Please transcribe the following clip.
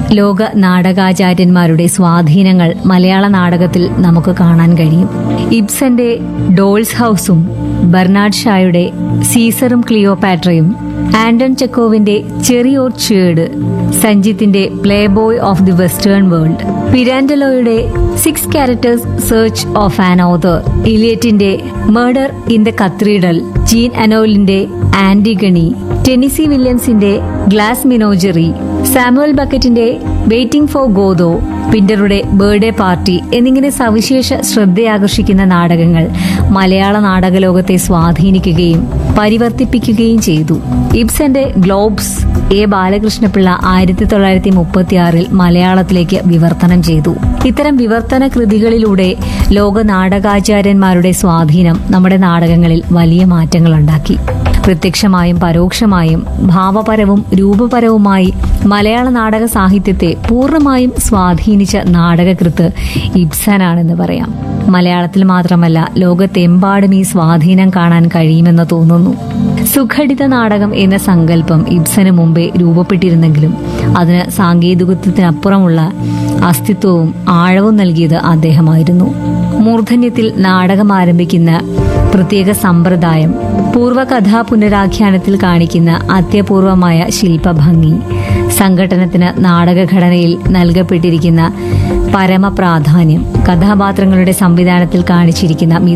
ലോക നാടകാചാര്യന്മാരുടെ സ്വാധീനങ്ങൾ മലയാള നാടകത്തിൽ നമുക്ക് കാണാൻ കഴിയും ഇബ്സന്റെ ഡോൾസ് ഹൗസും ബെർണാഡ് ഷായുടെ സീസറും ക്ലിയോപാട്രയും ആന്റൺ ചെക്കോവിന്റെ ചെറി ഓർ ചേഡ് സഞ്ജിത്തിന്റെ playboy of the western world പിരാൻഡലോയുടെ six characters search of an author ഇലിയറ്റിന്റെ murder in the cathedral Jean അനോലിന്റെ ആന്റിഗണി ടെനിസി വില്യംസിന്റെ ഗ്ലാസ് മിനോജറി സാമുവൽ ബക്കറ്റിന്റെ വെയിറ്റിംഗ് ഫോർ ഗോദോ പിന്ററുടെ ബർത്ത്ഡേ പാർട്ടി എന്നിങ്ങനെ സവിശേഷ ശ്രദ്ധയാകർഷിക്കുന്ന നാടകങ്ങൾ മലയാള നാടകലോകത്തെ സ്വാധീനിക്കുകയും പരിവർത്തിപ്പിക്കുകയും ചെയ്തു ഇബ്സന്റെ ഗ്ലോബ്സ് എ ബാലകൃഷ്ണപിള്ള ആയിരത്തി തൊള്ളായിരത്തി മുപ്പത്തിയാറിൽ മലയാളത്തിലേക്ക് വിവർത്തനം ചെയ്തു ഇത്തരം വിവർത്തന കൃതികളിലൂടെ ലോക നാടകാചാര്യന്മാരുടെ സ്വാധീനം നമ്മുടെ നാടകങ്ങളിൽ വലിയ മാറ്റങ്ങളുണ്ടാക്കി പ്രത്യക്ഷമായും പരോക്ഷമായും ഭാവപരവും രൂപപരവുമായി മലയാള നാടക സാഹിത്യത്തെ പൂർണ്ണമായും സ്വാധീനിച്ച നാടകകൃത്ത് ഇബ്സനാണെന്ന് പറയാം മലയാളത്തിൽ മാത്രമല്ല ലോകത്തെമ്പാടും ഈ സ്വാധീനം കാണാൻ കഴിയുമെന്ന് തോന്നുന്നു സുഘടിത നാടകം എന്ന സങ്കല്പം ഇബ്സന് മുമ്പേ രൂപപ്പെട്ടിരുന്നെങ്കിലും അതിന് സാങ്കേതികത്വത്തിനപ്പുറമുള്ള അസ്തിത്വവും ആഴവും നൽകിയത് അദ്ദേഹമായിരുന്നു മൂർധന്യത്തിൽ നാടകം ആരംഭിക്കുന്ന പ്രത്യേക സമ്പ്രദായം പൂർവ്വകഥാ പുനരാഖ്യാനത്തിൽ കാണിക്കുന്ന അത്യപൂർവമായ ശില്പഭംഗി സംഘടനത്തിന് നാടകഘടനയിൽ നൽകപ്പെട്ടിരിക്കുന്ന പരമപ്രാധാന്യം കഥാപാത്രങ്ങളുടെ സംവിധാനത്തിൽ കാണിച്ചിരിക്കുന്ന